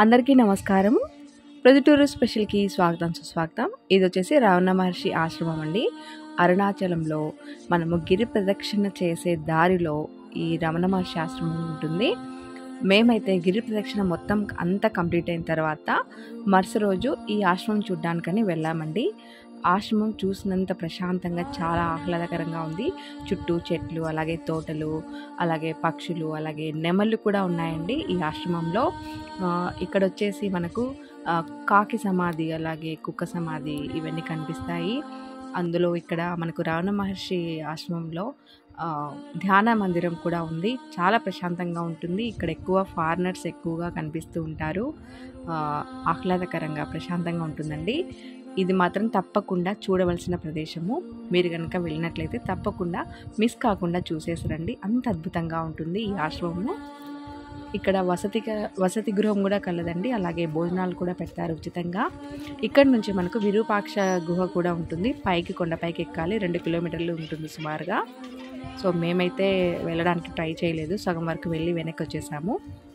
అందరికీ నమస్కారం ప్రొద్దుటూరు స్పెషల్కి స్వాగతం సుస్వాగతం ఇది వచ్చేసి రమణ మహర్షి ఆశ్రమం అండి అరుణాచలంలో మనము గిరి ప్రదక్షిణ చేసే దారిలో ఈ రమణ మహర్షి ఆశ్రమం ఉంటుంది మేమైతే గిరి ప్రదక్షిణ మొత్తం అంతా కంప్లీట్ అయిన తర్వాత మరుసటి రోజు ఈ ఆశ్రమం చూడ్డానికని వెళ్ళామండి ఆశ్రమం చూసినంత ప్రశాంతంగా చాలా ఆహ్లాదకరంగా ఉంది చుట్టూ చెట్లు అలాగే తోటలు అలాగే పక్షులు అలాగే నెమళ్ళు కూడా ఉన్నాయండి ఈ ఆశ్రమంలో ఆ, ఇక్కడ వచ్చేసి మనకు ఆ, కాకి సమాధి అలాగే కుక్క సమాధి ఇవన్నీ కనిపిస్తాయి అందులో ఇక్కడ మనకు రావణ మహర్షి ఆశ్రమంలో ఆ, ధ్యాన మందిరం కూడా ఉంది చాలా ప్రశాంతంగా ఉంటుంది ఇక్కడ ఎక్కువ ఫారినర్స్ ఎక్కువగా కనిపిస్తూ ఉంటారు ఆ, ఆహ్లాదకరంగా ప్రశాంతంగా ఉంటుందండి ఇది మాత్రం తప్పకుండా చూడవలసిన ప్రదేశము మీరు కనుక వెళ్ళినట్లయితే తప్పకుండా మిస్ కాకుండా చూసేసి రండి అంత అద్భుతంగా ఉంటుంది ఈ ఆశ్రమము ఇక్కడ వసతి వసతి గృహం కూడా కలదండి అలాగే భోజనాలు కూడా పెడతారు ఉచితంగా ఇక్కడ నుంచి మనకు విరూపాక్ష గుహ కూడా ఉంటుంది పైకి కొండపైకి ఎక్కాలి రెండు కిలోమీటర్లు ఉంటుంది సుమారుగా సో మేమైతే వెళ్ళడానికి ట్రై చేయలేదు సగం వరకు వెళ్ళి వెనక్కి వచ్చేసాము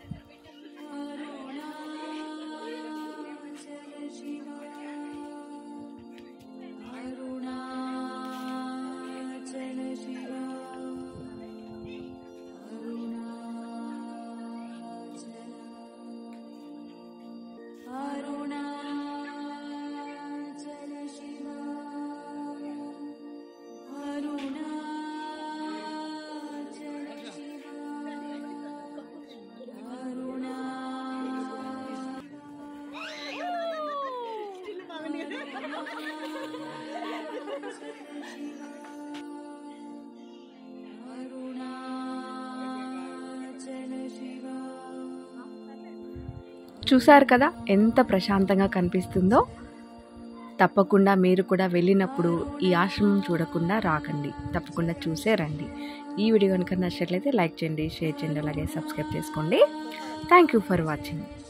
చూసారు కదా ఎంత ప్రశాంతంగా కనిపిస్తుందో తప్పకుండా మీరు కూడా వెళ్ళినప్పుడు ఈ ఆశ్రమం చూడకుండా రాకండి తప్పకుండా చూసే రండి ఈ వీడియో కనుక నచ్చినట్లయితే లైక్ చేయండి షేర్ చేయండి అలాగే సబ్స్క్రైబ్ చేసుకోండి థ్యాంక్ యూ ఫర్ వాచింగ్